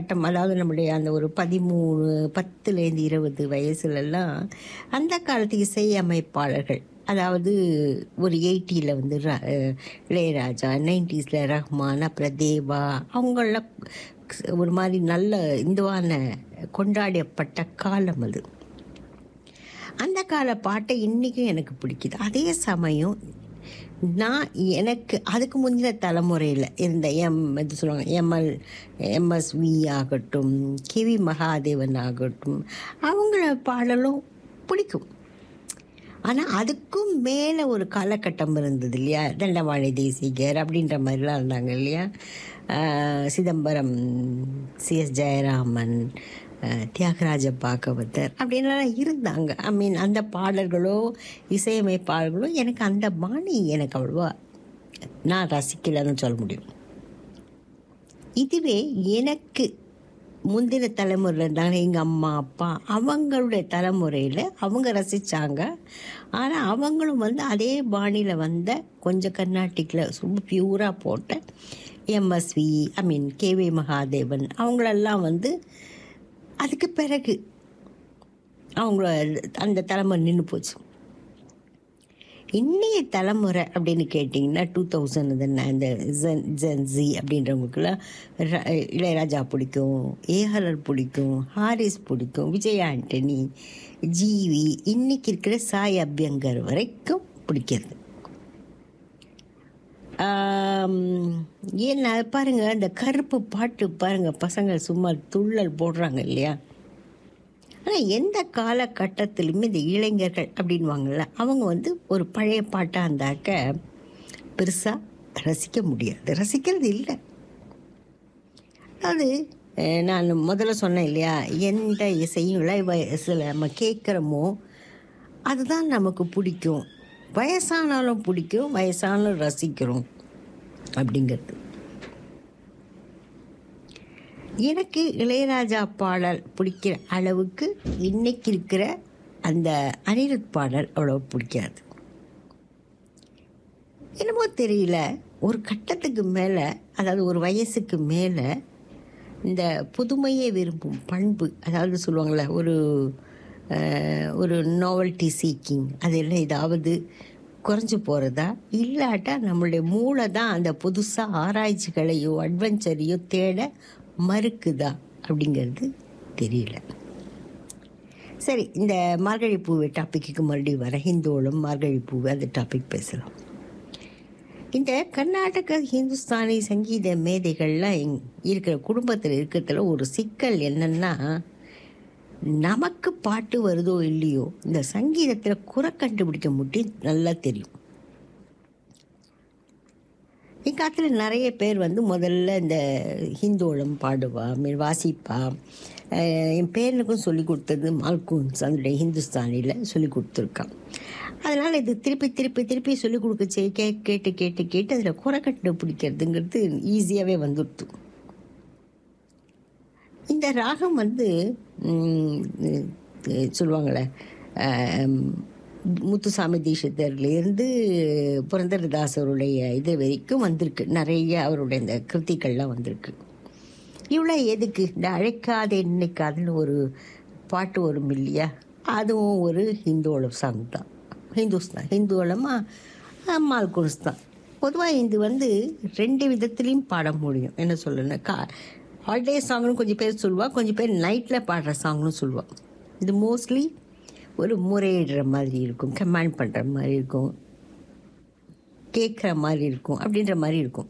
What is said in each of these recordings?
காலகட்டம் அதாவது நம்முடைய அந்த ஒரு பதிமூணு பத்துலேருந்து இருபது வயசுலலாம் அந்த காலத்து இசையமைப்பாளர்கள் அதாவது ஒரு எயிட்டியில் வந்து ர- அஹ் இளையராஜா நைன்டிஸில் ரஹ்மான் அப்புறம் தேவா அவங்கள ஒரு மாதிரி நல்ல இதுவான கொண்டாடப்பட்ட காலம் அது அந்த கால பாட்டை இன்றைக்கும் எனக்கு பிடிக்குது அதே சமயம் நான் எனக்கு அதுக்கு முந்தின தலைமுறையில் இருந்த எம் இது சொல்லுவாங்க எம்எல் எம்எஸ்வி ஆகட்டும் கிவி மகாதேவன் ஆகட்டும் அவங்கள பாடலும் பிடிக்கும் ஆனால் அதுக்கும் மேலே ஒரு காலகட்டம் இருந்தது இல்லையா தண்டவாணி தேசிகர் அப்படின்ற மாதிரிலாம் இருந்தாங்க இல்லையா ஆஹ் சிதம்பரம் சிஎஸ் ஜெயராமன் ஆஹ் தியாகராஜ பாகவதர் அப்படின்லாம் இருந்தாங்க ஐ மீன் அந்த பாடல்களோ இசையமைப்பாளர்களோ எனக்கு அந்த பாணி எனக்கு அவ்வளோவா நான் ரசிக்கலைன்னு சொல்ல முடியும் இதுவே எனக்கு முந்தின தலைமுறையில் இருந்தாங்க எங்கள் அம்மா அப்பா அவங்களுடைய தலைமுறையில் அவங்க ரசித்தாங்க ஆனால் அவங்களும் வந்து அதே பாணியில் வந்த கொஞ்சம் கர்நாட்டிக்கில் ரொம்ப பியூராக போட்ட MSV I mean KV Mahadevan அவங்களெல்லாம் வந்து அதுக்கு பிறகு அவங்கள அந்த தலைமுறை நின்று போச்சு இன்னைய தலைமுறை அப்படின்னு கேட்டிங்கன்னா டூ தௌசண்ட் இந்த ஜென் ஜென்சி அப்படின்றவங்களுக்குலாம் ர- இளையராஜா பிடிக்கும் ஏஹரர் பிடிக்கும் ஹாரிஸ் பிடிக்கும் விஜய் ஆண்டனி ஜிவி இன்னைக்கு இருக்கிற சாய் அபியங்கர் வரைக்கும் பிடிக்கிறது ஆம், ஏன்னா பாருங்க இந்த கருப்பு பாட்டு பாருங்க பசங்க சும்மா துள்ளல் போடுறாங்க இல்லையா ஆனால் எந்த காலகட்டத்திலுமே இந்த இளைஞர்கள் அப்படின்வாங்கள்ல அவங்க வந்து ஒரு பழைய பாட்டாக இருந்தாக்க பெருசாக ரசிக்க முடியாது ரசிக்கிறது இல்லை அதாவது அஹ், நான் முதல்ல சொன்னேன் இல்லையா எந்த இசையும் இளை வயசில் நம்ம கேட்குறோமோ அதுதான் நமக்கு பிடிக்கும் வயசானாலும் பிடிக்கும் வயசானாலும் ரசிக்கிறோம் அப்படிங்கிறது எனக்கு இளையராஜா பாடல் பிடிக்கிற அளவுக்கு இன்னைக்கு இருக்கிற அந்த அனிருத் பாடல் அவ்வளோ பிடிக்காது என்னமோ தெரியல ஒரு கட்டத்துக்கு மேலே அதாவது ஒரு வயசுக்கு மேலே இந்த புதுமையை விரும்பும் பண்பு அதாவது சொல்லுவாங்கள்ல ஒரு அஹ், ஒரு நாவல்ட்டி சீக்கிங் அதெல்லாம் ஏதாவது குறைஞ்சு போகிறதா இல்லாட்டா நம்மளுடைய மூளை தான் அந்த புதுசாக ஆராய்ச்சிகளையோ அட்வென்ச்சரையோ தேட மறுக்குதா அப்படிங்கிறது தெரியல சரி இந்த மார்கழி பூவை டாப்பிக்கு மறுபடியும் வர ஹிந்தோளம் மார்கழி பூவை அந்த டாபிக் பேசலாம் இந்த கர்நாடக ஹிந்துஸ்தானி சங்கீத மேதைகள்லாம் இங் இருக்கிற குடும்பத்தில் இருக்கிறதுல ஒரு சிக்கல் என்னன்னா நமக்கு பாட்டு வருதோ இல்லையோ இந்த சங்கீதத்தில் குறை கண்டுபிடிக்க முடியும் நல்லா தெரியும் இக்காலத்தில் நிறைய பேர் வந்து முதல்ல இந்த ஹிந்தோளம் பாடுவா மீன் வாசிப்பா அஹ் என் பேரனுக்கும் சொல்லி கொடுத்தது மால்கூன்ஸ் அதனுடைய ஹிந்துஸ்தானியில் சொல்லி கொடுத்துருக்கான் அதனால் இது திருப்பி திருப்பி திருப்பி சொல்லி கொடுக்க செய் கே கேட்டு கேட்டு கேட்டு அதில் குறை கண்டுபிடிக்கிறதுங்கிறது ஈஸியாகவே வந்துடுது இந்த ராகம் வந்து ம், அஹ் சொல்லுவாங்களே அஹ், முத்துசாமி தீட்சிதர்லேருந்து புரந்தரதாசருடைய இது வரைக்கும் வந்திருக்கு நிறைய அவருடைய இந்த கிருத்திகள்லாம் வந்திருக்கு இவ்வளோ எதுக்கு இந்த அழைக்காதே நினைக்காதுன்னு ஒரு பாட்டு வரும் இல்லையா அதுவும் ஒரு ஹிந்தோளம் சாங் தான் ஹிந்துஸ்தான் ஹிந்துவளமாக மால்குன்ஸ் தான் பொதுவாக இது வந்து ரெண்டு விதத்துலேயும் பாட முடியும் என்ன சொல்லணும் கா ஹாலிடே சாங்னு கொஞ்சம் பேர் சொல்லுவா கொஞ்சம் பேர் நைட்டில் பாடுற சாங்னு சொல்லுவா இது மோஸ்ட்லி ஒரு முறையிடுற மாதிரி இருக்கும் கமாண்ட் பண்ணுற மாதிரி இருக்கும் கேட்குற மாதிரி இருக்கும் அப்படின்ற மாதிரி இருக்கும்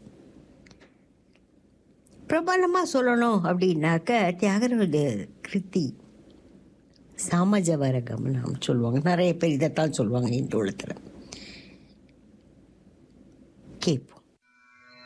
பிரபலமாக சொல்லணும் அப்படின்னாக்க தியாகராஜ கிருத்தி சாமஜவரகம் நாம் சொல்லுவாங்க நிறைய பேர் இதைத்தான் சொல்லுவாங்க இந்த உலகத்தில் கேட்போம்